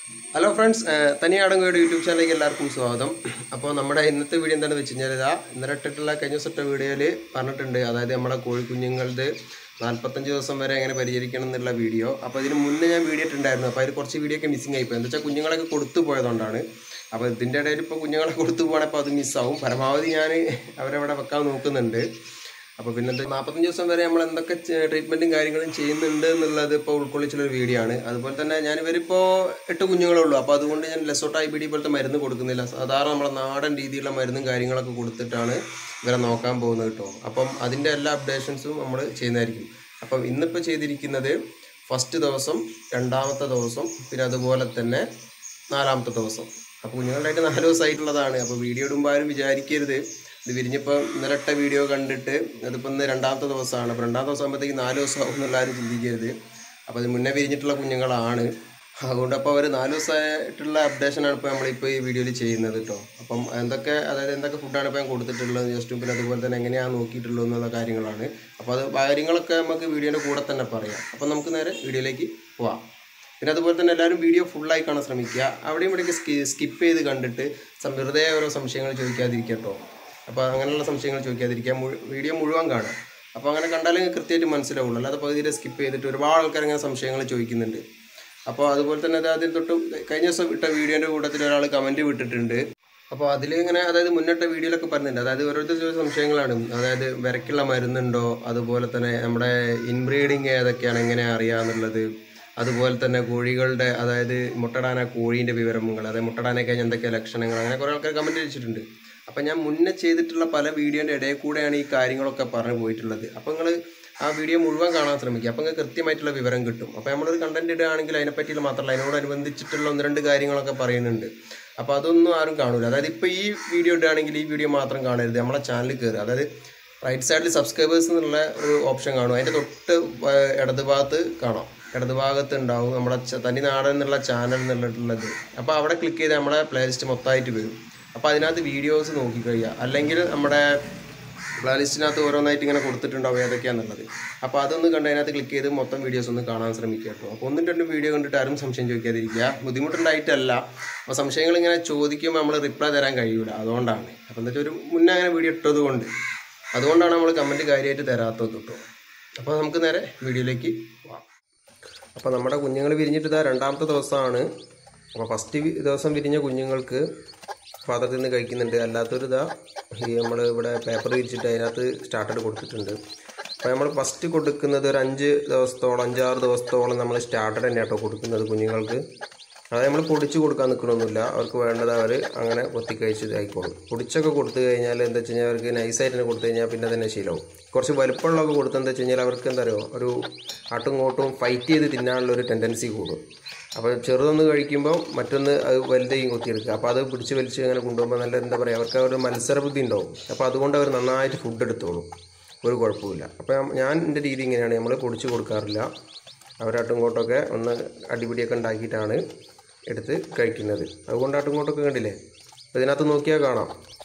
hello friends തനിയാടങ്കോയുടെ YouTube ചാനലിലേക്ക് എല്ലാവർക്കും സ്വാഗതം അപ്പോൾ നമ്മുടെ ഇന്നത്തെ വീഡിയോ എന്താണെന്ന് വെച്ച് കഴിഞ്ഞാൽ ഇതാ ഇന്നലെ ഇട്ടിട്ടുള്ള കഴിഞ്ഞ ദിവസം ഇട്ട വീഡിയോയിൽ പറഞ്ഞിട്ടുണ്ട് അതായത് നമ്മുടെ കോഴിക്കുഞ്ഞുങ്ങളുടെ നാൽപ്പത്തഞ്ച് ദിവസം വരെ എങ്ങനെ പരിചരിക്കണം എന്നുള്ള വീഡിയോ അപ്പോൾ ഇതിന് മുന്നേ ഞാൻ വീഡിയോ ഇട്ടുണ്ടായിരുന്നു അപ്പോൾ അതിൽ കുറച്ച് വീഡിയോ ഒക്കെ മിസ്സിംഗ് ആയിപ്പോയി എന്താ വെച്ചാൽ കുഞ്ഞുങ്ങളൊക്കെ കൊടുത്തു പോയതുകൊണ്ടാണ് അപ്പോൾ ഇതിൻ്റെ ഇടയിൽ ഇപ്പോൾ കുഞ്ഞുങ്ങളെ കൊടുത്തു പോകണേ അപ്പോൾ അത് മിസ്സാവും പരമാവധി ഞാൻ അവരവിടെ വെക്കാൻ നോക്കുന്നുണ്ട് അപ്പോൾ പിന്നെ എന്താ നാൽപ്പത്തഞ്ച് ദിവസം വരെ നമ്മൾ എന്തൊക്കെ ട്രീറ്റ്മെൻറ്റും കാര്യങ്ങളും ചെയ്യുന്നുണ്ട് എന്നുള്ളത് ഇപ്പോൾ ഉൾക്കൊള്ളിച്ചുള്ളൊരു വീഡിയോ ആണ് അതുപോലെ തന്നെ ഞാൻ ഇവരിപ്പോൾ എട്ട് കുഞ്ഞുങ്ങളേ ഉള്ളൂ അപ്പോൾ അതുകൊണ്ട് ഞാൻ ലെസോട്ട് ഐ ബി ഡി പോലത്തെ മരുന്ന് കൊടുക്കുന്നില്ല സാധാരണ നമ്മളെ നാടൻ രീതിയിലുള്ള മരുന്നും കാര്യങ്ങളൊക്കെ കൊടുത്തിട്ടാണ് ഇവരെ നോക്കാൻ പോകുന്നത് കേട്ടോ അപ്പം അതിൻ്റെ എല്ലാ അപ്ഡേഷൻസും നമ്മൾ ചെയ്യുന്നതായിരിക്കും അപ്പം ഇന്നിപ്പോൾ ചെയ്തിരിക്കുന്നത് ഫസ്റ്റ് ദിവസം രണ്ടാമത്തെ ദിവസം പിന്നെ അതുപോലെ തന്നെ നാലാമത്തെ ദിവസം അപ്പോൾ കുഞ്ഞുങ്ങളുടെയായിട്ട് നാല് ദിവസമായിട്ടുള്ളതാണ് അപ്പോൾ വീഡിയോ ഇടുമ്പോൾ ആരും വിചാരിക്കരുത് ഇത് വിരിഞ്ഞപ്പോൾ ഇന്നലെ ഇട്ട വീഡിയോ കണ്ടിട്ട് അതിപ്പോൾ ഇന്ന് രണ്ടാമത്തെ ദിവസമാണ് അപ്പോൾ രണ്ടാമത്തെ ദിവസം ആകുമ്പോഴത്തേക്ക് നാല് ദിവസം ആവും എന്നുള്ള ആരും ചിന്തിക്കരുത് അപ്പോൾ അത് മുന്നേ വിരിഞ്ഞിട്ടുള്ള കുഞ്ഞുങ്ങളാണ് അതുകൊണ്ട് അപ്പോൾ അവർ നാല് ദിവസമായിട്ടുള്ള അപ്ഡേഷനാണ് ഇപ്പോൾ നമ്മളിപ്പോൾ ഈ വീഡിയോയിൽ ചെയ്യുന്നത് കേട്ടോ അപ്പം എന്തൊക്കെ അതായത് എന്തൊക്കെ ഫുഡാണ് ഇപ്പോൾ ഞാൻ കൊടുത്തിട്ടുള്ളത് ജസ്റ്റും പിന്നെ അതുപോലെ തന്നെ എങ്ങനെയാണ് നോക്കിയിട്ടുള്ളത് എന്നുള്ള കാര്യങ്ങളാണ് അപ്പോൾ അത് കാര്യങ്ങളൊക്കെ നമുക്ക് വീഡിയോയുടെ കൂടെ തന്നെ പറയാം അപ്പം നമുക്ക് നേരെ വീഡിയോയിലേക്ക് പോവാം പിന്നെ അതുപോലെ തന്നെ എല്ലാവരും വീഡിയോ ഫുള്ളായി കാണാൻ ശ്രമിക്കുക അവിടെയും ഇവിടെയൊക്കെ സ്കി സ്കിപ്പ് ചെയ്ത് കണ്ടിട്ട് സം- വെറുതെ ഓരോ സംശയങ്ങൾ ചോദിക്കാതിരിക്കുക കേട്ടോ അപ്പോൾ അങ്ങനെയുള്ള സംശയങ്ങൾ ചോദിക്കാതിരിക്കുക മുഴു- വീഡിയോ മുഴുവൻ കാണുക അപ്പോൾ അങ്ങനെ കണ്ടാലേ കൃത്യമായിട്ട് മനസ്സിലാവുള്ളൂ അല്ലാതെ പകുതിയിൽ സ്കിപ്പ് ചെയ്തിട്ട് ഒരുപാട് ആൾക്കാർ അങ്ങനെ സംശയങ്ങൾ ചോദിക്കുന്നുണ്ട് അപ്പോൾ അതുപോലെ തന്നെ അത് ആദ്യം തൊട്ട് കഴിഞ്ഞ ദിവസം ഇട്ട വീഡിയോൻ്റെ കൂട്ടത്തിൽ ഒരാൾ കമൻറ്റ് വിട്ടിട്ടുണ്ട് അപ്പോൾ അതിൽ ഇങ്ങനെ അതായത് മുന്നിട്ട വീഡിയോയിലൊക്കെ പറയുന്നുണ്ട് അതായത് ഓരോരുത്തർ ചോദിച്ച സംശയങ്ങളാണ് അതായത് വിരക്കുള്ള മരുന്നുണ്ടോ അതുപോലെ തന്നെ നമ്മുടെ ഇൻബ്രീഡിങ് ഏതൊക്കെയാണ് എങ്ങനെ അറിയാന്നുള്ളത് അതുപോലെ തന്നെ കോഴികളുടെ അതായത് മുട്ടടാന കോഴീൻ്റെ വിവരങ്ങൾ അതായത് മുട്ടടാനെ കഴിഞ്ഞ എന്തൊക്കെ ലക്ഷണങ്ങൾ അങ്ങനെ കുറേ ആൾക്കാർ കമൻറ്റ് അടിച്ചിട്ടുണ്ട് അപ്പം ഞാൻ മുന്നേ ചെയ്തിട്ടുള്ള പല വീഡിയോൻ്റെ ഇടയിൽ കൂടെയാണ് ഈ കാര്യങ്ങളൊക്കെ പറഞ്ഞു പോയിട്ടുള്ളത് അപ്പോൾ നിങ്ങൾ ആ വീഡിയോ മുഴുവൻ കാണാൻ ശ്രമിക്കുക അപ്പോൾ നിങ്ങൾക്ക് കൃത്യമായിട്ടുള്ള വിവരം കിട്ടും അപ്പോൾ നമ്മളൊരു കണ്ടന്റ് ഇടുകയാണെങ്കിൽ അതിനെപ്പറ്റിയുള്ള മാത്രമല്ല അതിനോടനുബന്ധിച്ചിട്ടുള്ള ഒന്ന് രണ്ട് കാര്യങ്ങളൊക്കെ പറയുന്നുണ്ട് അപ്പോൾ അതൊന്നും ആരും കാണൂല അതായത് ഇപ്പോൾ ഈ വീഡിയോ ഇടുകയാണെങ്കിൽ ഈ വീഡിയോ മാത്രം കാണരുത് നമ്മളെ ചാനൽ കയറുക അതായത് റൈറ്റ് സൈഡിൽ സബ്സ്ക്രൈബേഴ്സ് എന്നുള്ള ഒരു ഓപ്ഷൻ കാണും അതിൻ്റെ തൊട്ട് വ- ഇടത് ഭാഗത്ത് കാണാം ഇടത് ഭാഗത്ത് ഉണ്ടാവും നമ്മുടെ ച- തനി നാടൻ എന്നുള്ള ചാനൽ എന്നുള്ളത് അപ്പോൾ അവിടെ ക്ലിക്ക് ചെയ്ത് നമ്മളെ പ്ലേലിസ്റ്റ് മൊത്തമായിട്ട് വരും അപ്പോൾ അതിനകത്ത് വീഡിയോസ് നോക്കിക്കഴിയുക അല്ലെങ്കിൽ നമ്മുടെ പ്ലേലിസ്റ്റിനകത്ത് ഓരോന്നായിട്ട് ഇങ്ങനെ കൊടുത്തിട്ടുണ്ടാവും ഏതൊക്കെയാണെന്നുള്ളത് അപ്പോൾ അതൊന്ന് കണ്ട് അതിനകത്ത് ക്ലിക്ക് ചെയ്ത് മൊത്തം വീഡിയോസ് ഒന്ന് കാണാൻ ശ്രമിക്കുക കേട്ടോ അപ്പോൾ ഒന്നും രണ്ടും വീഡിയോ കണ്ടിട്ട് ആരും സംശയം ചോദിക്കാതിരിക്കുക ബുദ്ധിമുട്ടുണ്ടായിട്ടല്ല അപ്പോൾ സംശയങ്ങൾ ഇങ്ങനെ ചോദിക്കുമ്പോൾ നമ്മൾ റിപ്ലൈ തരാൻ കഴിയൂല അതുകൊണ്ടാണ് അപ്പോൾ എന്താ വെച്ചാൽ ഒരു മുന്നേ അങ്ങനെ വീഡിയോ ഇട്ടത് കൊണ്ട് അതുകൊണ്ടാണ് നമ്മൾ കമൻറ്റ് കാര്യമായിട്ട് തരാത്തത് കേട്ടോ അപ്പോൾ നമുക്ക് നേരെ വീഡിയോയിലേക്ക് പോവാം അപ്പോൾ നമ്മുടെ കുഞ്ഞുങ്ങൾ വിരിഞ്ഞിട്ട് ഇതാ രണ്ടാമത്തെ ദിവസമാണ് അപ്പോൾ ഫസ്റ്റ് ദിവസം വിരിഞ്ഞ കുഞ്ഞുങ്ങൾക്ക് പാത്രത്തിൽ നിന്ന് കഴിക്കുന്നുണ്ട് അല്ലാത്തൊരു ഇതാ ഈ നമ്മൾ ഇവിടെ പേപ്പർ വിരിച്ചിട്ട് അതിനകത്ത് സ്റ്റാർട്ടഡ് കൊടുത്തിട്ടുണ്ട് അപ്പോൾ നമ്മൾ ഫസ്റ്റ് കൊടുക്കുന്നത് ഒരു അഞ്ച് ദിവസത്തോളം അഞ്ചാറ് ദിവസത്തോളം നമ്മൾ സ്റ്റാർട്ടഡ് തന്നെ കേട്ടോ കൊടുക്കുന്നത് കുഞ്ഞുങ്ങൾക്ക് അത് നമ്മൾ പൊടിച്ച് കൊടുക്കാൻ നിൽക്കണമൊന്നുമില്ല അവർക്ക് വേണ്ടത് അവർ അങ്ങനെ കൊത്തി കഴിച്ച് ഇതായിക്കോളും പൊടിച്ചൊക്കെ കൊടുത്തു കഴിഞ്ഞാൽ എന്താ വെച്ച് കഴിഞ്ഞാൽ അവർക്ക് നൈസായിട്ട് തന്നെ കൊടുത്തു കഴിഞ്ഞാൽ പിന്നെ തന്നെ ശീലവും കുറച്ച് വലുപ്പമുള്ളതൊക്കെ കൊടുത്തെന്താ വെച്ച് കഴിഞ്ഞാൽ അവർക്ക് എന്താ പറയുക ഒരു ആട്ടും ഇങ്ങോട്ടും ഫൈറ്റ് ചെയ്ത് തിന്നാനുള്ള ഒരു ടെൻഡൻസി കൂടും അപ്പോൾ ചെറുതൊന്ന് കഴിക്കുമ്പോൾ മറ്റൊന്ന് അത് വലുതേയും കൊത്തിയെടുക്കുക അപ്പോൾ അത് പിടിച്ച് വലിച്ച് അങ്ങനെ കൊണ്ടുപോകുമ്പോൾ നല്ല എന്താ പറയുക അവർക്ക് ആ ഒരു മത്സര ബുദ്ധി ഉണ്ടാവും അപ്പോൾ അതുകൊണ്ട് അവർ നന്നായിട്ട് ഫുഡ് എടുത്തോളും ഒരു കുഴപ്പമില്ല അപ്പോൾ ഞാൻ എൻ്റെ രീതി ഇങ്ങനെയാണ് നമ്മൾ പൊടിച്ച് കൊടുക്കാറില്ല അവരാട്ടും ഇങ്ങോട്ടൊക്കെ ഒന്ന് അടിപിടിയൊക്കെ ഉണ്ടാക്കിയിട്ടാണ് എടുത്ത് കഴിക്കുന്നത് അതുകൊണ്ട് ആട്ടും ഇങ്ങോട്ടൊക്കെ കണ്ടില്ലേ അപ്പോൾ ഇതിനകത്ത് നോക്കിയാൽ കാണാം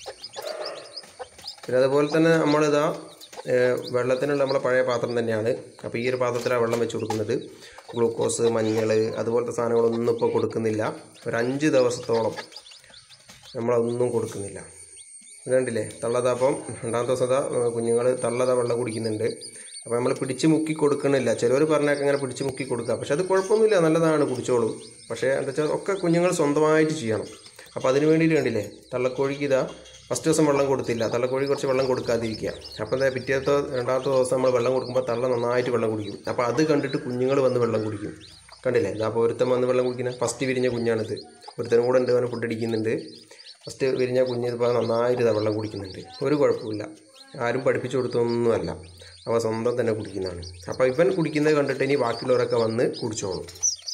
പിന്നെ അതുപോലെ തന്നെ നമ്മളിതാ ഏഹ്, വെള്ളത്തിനുള്ള നമ്മളെ പഴയ പാത്രം തന്നെയാണ് അപ്പോൾ ഈ ഒരു പാത്രത്തിലാണ് വെള്ളം വെച്ച് കൊടുക്കുന്നത് ഗ്ലൂക്കോസ് മഞ്ഞൾ അതുപോലത്തെ സാധനങ്ങളൊന്നും ഇപ്പോൾ കൊടുക്കുന്നില്ല ഒരു അഞ്ച് ദിവസത്തോളം നമ്മളതൊന്നും കൊടുക്കുന്നില്ല ഇത് കണ്ടില്ലേ തള്ളത അപ്പം രണ്ടാമത്തെ ദിവസം കുഞ്ഞുങ്ങൾ തള്ളത വെള്ളം കുടിക്കുന്നുണ്ട് അപ്പോൾ നമ്മൾ പിടിച്ച് മുക്കി കൊടുക്കണില്ല ചിലവർ പറഞ്ഞാൽ അങ്ങനെ പിടിച്ച് മുക്കി കൊടുക്കുക പക്ഷെ അത് കുഴപ്പമൊന്നുമില്ല നല്ലതാണ് കുടിച്ചോളും പക്ഷേ എന്താ വെച്ചാൽ ഒക്കെ കുഞ്ഞുങ്ങൾ സ്വന്തമായിട്ട് ചെയ്യണം അപ്പോൾ അതിന് വേണ്ടിയിട്ട് കണ്ടില്ലേ തള്ളക്കോഴിക്ക് ഇതാ ഫസ്റ്റ് ദിവസം വെള്ളം കൊടുത്തില്ല തള്ളക്കോഴി കുറച്ച് വെള്ളം കൊടുക്കാതിരിക്കുക അപ്പോൾ എന്താ പിറ്റേത്തെ രണ്ടാമത്തെ ദിവസം നമ്മൾ വെള്ളം കൊടുക്കുമ്പോൾ തള്ള നന്നായിട്ട് വെള്ളം കുടിക്കും അപ്പോൾ അത് കണ്ടിട്ട് കുഞ്ഞുങ്ങൾ വന്ന് വെള്ളം കുടിക്കും കണ്ടില്ലേ ഇതാ അപ്പോൾ ഒരുത്തൻ വന്ന് വെള്ളം കുടിക്കുന്നത് ഫസ്റ്റ് വിരിഞ്ഞ കുഞ്ഞാണിത് ഒരുത്തനും കൂടെ ഉണ്ട് അവന് ഫുഡ് അടിക്കുന്നുണ്ട് ഫസ്റ്റ് വിരിഞ്ഞ കുഞ്ഞ് ഇപ്പോൾ നന്നായിട്ട് ഇതാ വെള്ളം കുടിക്കുന്നുണ്ട് ഒരു കുഴപ്പമില്ല ആരും പഠിപ്പിച്ചു കൊടുത്തൊന്നുമല്ല അവ സ്വന്തം തന്നെ കുടിക്കുന്നതാണ് അപ്പോൾ ഇവൻ കുടിക്കുന്നത് കണ്ടിട്ട് ഇനി ബാക്കിയുള്ളവരൊക്കെ വന്ന് കുടിച്ചോളും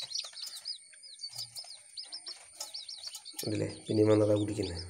ഇല്ലേ പിന്നെയും വന്നതാ കുടിക്കുന്നത്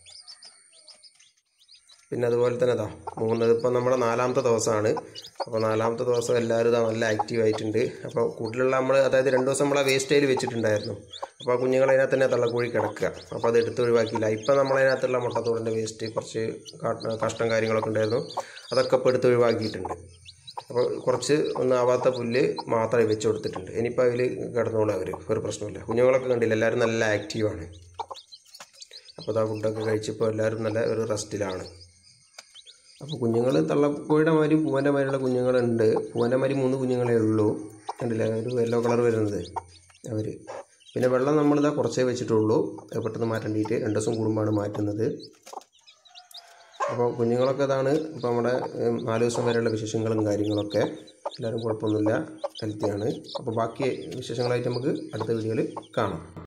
പിന്നെ അതുപോലെ തന്നെ ഇതാ മൂന്നത് ഇപ്പം നമ്മുടെ നാലാമത്തെ ദിവസമാണ് അപ്പോൾ നാലാമത്തെ ദിവസം എല്ലാവരും ഇതാ നല്ല ആക്റ്റീവ് ആയിട്ടുണ്ട് അപ്പോൾ കൂടുതലുള്ള നമ്മൾ അതായത് രണ്ട് ദിവസം നമ്മൾ ആ വേസ്റ്റ് അതിൽ വെച്ചിട്ടുണ്ടായിരുന്നു അപ്പോൾ ആ കുഞ്ഞുങ്ങൾ അതിനകത്ത് തന്നെ തള്ളക്കോഴി കിടക്കുക അപ്പോൾ അത് എടുത്ത് ഒഴിവാക്കിയില്ല ഇപ്പം നമ്മളതിനകത്തുള്ള മുട്ടത്തോടിൻ്റെ വേസ്റ്റ് കുറച്ച് കാ- കഷ്ടം കാര്യങ്ങളൊക്കെ ഉണ്ടായിരുന്നു അതൊക്കെ ഇപ്പോൾ എടുത്ത് ഒഴിവാക്കിയിട്ടുണ്ട് അപ്പോൾ കുറച്ച് ഒന്നും ആവാത്ത പുല്ല് മാത്രമേ വെച്ച് കൊടുത്തിട്ടുണ്ട് ഇനിയിപ്പോൾ അതിൽ കിടന്നോളൂ അവർ ഒരു പ്രശ്നമില്ല കുഞ്ഞുങ്ങളൊക്കെ കണ്ടില്ല എല്ലാവരും നല്ല ആക്റ്റീവാണ് അപ്പോൾ ആ ഫുഡൊക്കെ കഴിച്ചപ്പോൾ എല്ലാവരും നല്ല ഒരു റെസ്റ്റിലാണ് അപ്പോൾ കുഞ്ഞുങ്ങൾ തള്ളക്കോഴിയുടെ മാതിരി പൂവൻ്റെ മാതിരിയുള്ള കുഞ്ഞുങ്ങളുണ്ട് പൂവൻ്റെ മാതിരി മൂന്ന് കുഞ്ഞുങ്ങളേ ഉള്ളൂ കണ്ടില്ലേ ഒരു യെല്ലോ കളർ വരുന്നത് അവർ പിന്നെ വെള്ളം നമ്മളിതാ കുറച്ചേ വെച്ചിട്ടുള്ളൂ അത് പെട്ടെന്ന് മാറ്റേണ്ടിയിട്ട് രണ്ട് ദിവസം കൂടുമ്പോഴാണ് മാറ്റുന്നത് അപ്പോൾ കുഞ്ഞുങ്ങളൊക്കെ ഇതാണ് ഇപ്പോൾ നമ്മുടെ ഉം, നാല് ദിവസം വരെയുള്ള വിശേഷങ്ങളും കാര്യങ്ങളൊക്കെ എല്ലാവരും കുഴപ്പമൊന്നുമില്ല ഹെൽത്തിയാണ് അപ്പോൾ ബാക്കി വിശേഷങ്ങളായിട്ട് നമുക്ക് അടുത്ത വീഡിയോയിൽ കാണാം